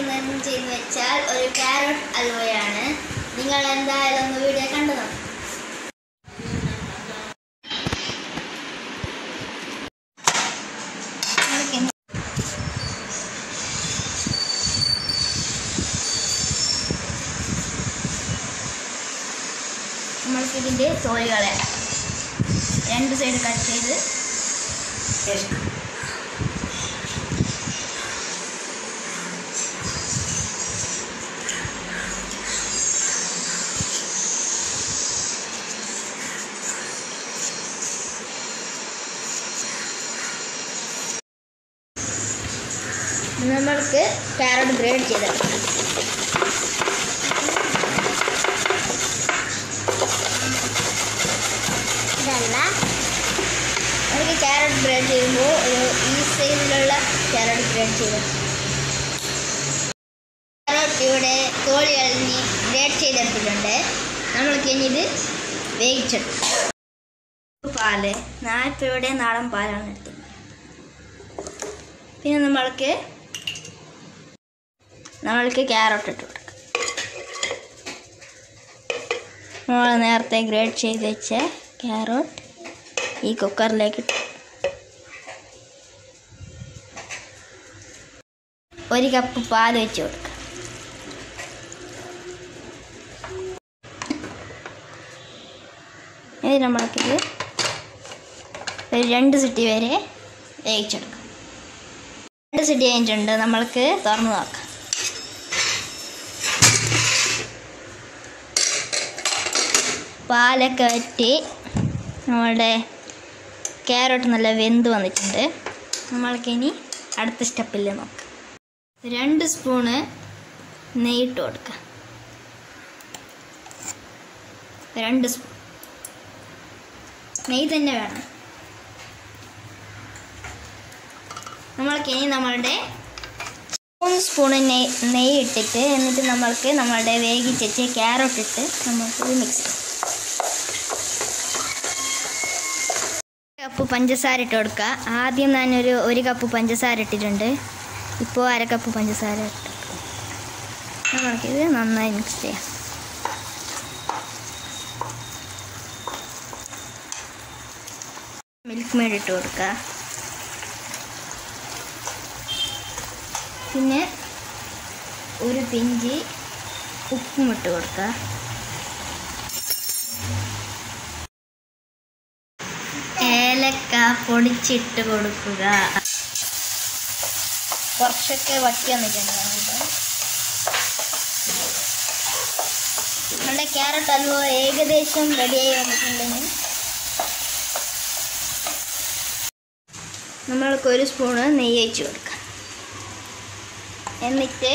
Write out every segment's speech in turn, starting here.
ഇന്ന് ചെയ്ത് വെച്ചാൽ ഒരു ക്യാരറ്റ് അൽവയാണ് നിങ്ങൾ എന്തായാലും ഒന്ന് വീഡിയോ കണ്ടു നോക്കാം നമുക്ക് നമ്മൾക്ക് ഇതിൻ്റെ തോലുകളെ രണ്ട് സൈഡ് കട്ട് ചെയ്ത് ശേഷം നമ്മൾക്ക് ക്യാരറ്റ് ഗ്രേഡ് ചെയ്തെടുക്കാം ഇതല്ല നമുക്ക് ക്യാരറ്റ് ഗ്രേഡ് ചെയ്യുമ്പോൾ ഒരു ഈ സൈഡിലുള്ള ക്യാരറ്റ് ഗ്രേഡ് ചെയ്ത് ക്യാരറ്റ് ഇവിടെ തോളി അളിഞ്ഞ് ഗ്രേഡ് ചെയ്തെടുത്തിട്ടുണ്ട് നമ്മൾക്ക് ഇനി ഇത് വേവിച്ചെടുക്കാം പാല് ഞാനിപ്പോൾ ഇവിടെ നാടൻ പാലാണ് എടുത്തത് പിന്നെ നമ്മൾക്ക് നമ്മൾക്ക് ക്യാരറ്റ് ഇട്ട് കൊടുക്കാം നമ്മൾ നേരത്തെ ഗ്രേഡ് ചെയ്ത് വെച്ച ക്യാരറ്റ് ഈ കുക്കറിലേക്ക് ഇട്ടു ഒരു കപ്പ് പാൽ വെച്ച് കൊടുക്കുക ഇത് നമ്മൾക്കിത് ഒരു രണ്ട് സിറ്റി വരെ വേവിച്ചെടുക്കാം രണ്ട് സിറ്റി കഴിഞ്ഞിട്ടുണ്ട് നമ്മൾക്ക് തുറന്ന് നോക്കാം പാലൊക്കെ വറ്റി നമ്മളുടെ ക്യാരറ്റ് നല്ല വെന്ത് വന്നിട്ടുണ്ട് നമ്മൾക്കിനി അടുത്ത സ്റ്റെപ്പിൽ നോക്കാം രണ്ട് സ്പൂണ് നെയ്യിട്ട് കൊടുക്കാം രണ്ട് സ്പൂൺ നെയ്യ് തന്നെ വേണം നമ്മൾക്കിനി നമ്മളുടെ മൂന്ന് സ്പൂണ് നെയ് നെയ്യ് ഇട്ടിട്ട് എന്നിട്ട് നമ്മൾക്ക് നമ്മളുടെ വേവിച്ചിട്ട് ക്യാരറ്റ് ഇട്ട് നമ്മൾക്ക് മിക്സ് ചെയ്യാം കപ്പ് പഞ്ചസാര ഇട്ട് കൊടുക്കുക ആദ്യം ഞാനൊരു ഒരു കപ്പ് പഞ്ചസാര ഇട്ടിട്ടുണ്ട് ഇപ്പോൾ അര കപ്പ് പഞ്ചസാര ഇട്ട് നമ്മൾക്കിത് നന്നായി മിക്സ് ചെയ്യാം മിൽക്ക് മെയ്ഡ് ഇട്ട് കൊടുക്കുക പിന്നെ ഒരു പിഞ്ചി ഉപ്പും ഇട്ട് കൊടുക്കുക ഏലക്ക പൊടിച്ചിട്ട് കൊടുക്കുക കുറച്ചൊക്കെ വറ്റി വന്നിട്ടുണ്ട് നമ്മളുടെ. നമ്മളുടെ ക്യാരറ്റ് അൽവ ഏകദേശം റെഡിയായി വന്നിട്ടുണ്ടെങ്കിൽ നമ്മൾക്ക് ഒരു സ്പൂണ് നെയ്യ് ഒഴിച്ച് കൊടുക്കാം എന്നിട്ട്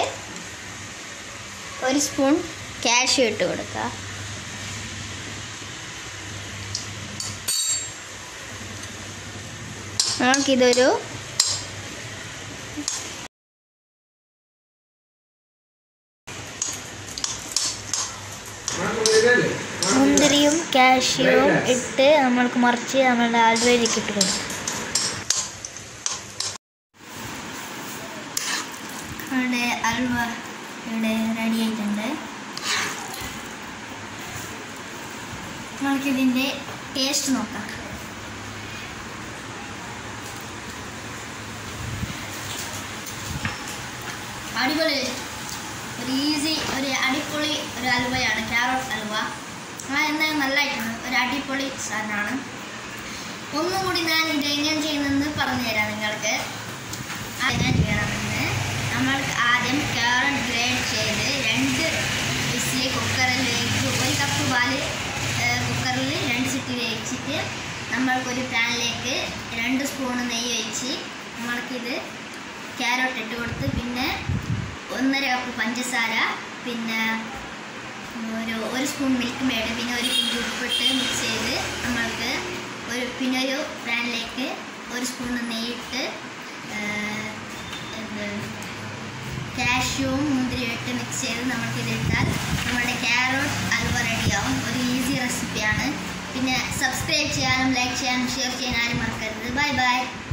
ഒരു സ്പൂൺ കാഷ്യൂ ഇട്ട് കൊടുക്കുക നമുക്കിതൊരു മുന്തിരിയും കാഷ്യൂവും ഇട്ട് നമ്മൾക്ക് മറിച്ച് നമ്മളുടെ ആൽവയിലേക്ക് ഇട്ട് കൊടുക്കും നമ്മുടെ അൽവ ഇവിടെ റെഡി ആയിട്ടുണ്ട് നമുക്കിതിൻ്റെ ടേസ്റ്റ് നോക്കാം അടിപൊളി ഒരു ഈസി ഒരു അടിപൊളി ഒരു അൽവയാണ് ക്യാരറ്റ് അൽവ ആ എന്തായാലും നല്ലതായിട്ടുണ്ട് ഒരു അടിപൊളി സാധനമാണ് ഒന്നും കൂടി ഞാൻ ഇത് എങ്ങനെ ചെയ്യുന്നതെന്ന് പറഞ്ഞു തരാം നിങ്ങൾക്ക് എങ്ങനെ ചെയ്യണമെന്ന് നമ്മൾ ആദ്യം ക്യാരറ്റ് ഗ്രേഡ് ചെയ്ത് രണ്ട് വിസിൽ കുക്കറിൽ വേവിച്ച് ഒരു കപ്പ് പാല് കുക്കറിൽ രണ്ട് സിറ്റി വേവിച്ചിട്ട് നമ്മൾക്കൊരു പാനിലേക്ക് രണ്ട് സ്പൂണ് നെയ്യ് ഒഴിച്ച് നമ്മൾക്കിത് ക്യാരറ്റ് ഇട്ട് കൊടുത്ത് പിന്നെ ഒന്നര കപ്പ് പഞ്ചസാര പിന്നെ ഒരു ഒരു സ്പൂൺ മിൽക്ക് മേഡ് പിന്നെ ഒരു പിഞ്ച് ഉപ്പിട്ട് മിക്സ് ചെയ്ത് നമ്മൾക്ക് ഒരു പിന്നെ ഒരു പാനിലേക്ക് ഒരു സ്പൂൺ നെയ്യിട്ട് എന്ത് കാഷ്യൂവും മുന്തിരിയും ഇട്ട് മിക്സ് ചെയ്ത് നമുക്കിതിട്ടാൽ നമ്മുടെ ക്യാരറ്റ് അൽവ റെഡിയാവും ഒരു ഈസി റെസിപ്പിയാണ് പിന്നെ സബ്സ്ക്രൈബ് ചെയ്യാനും ലൈക്ക് ചെയ്യാനും ഷെയർ ചെയ്യാനും ആരും മറക്കരുത് ബൈ ബൈ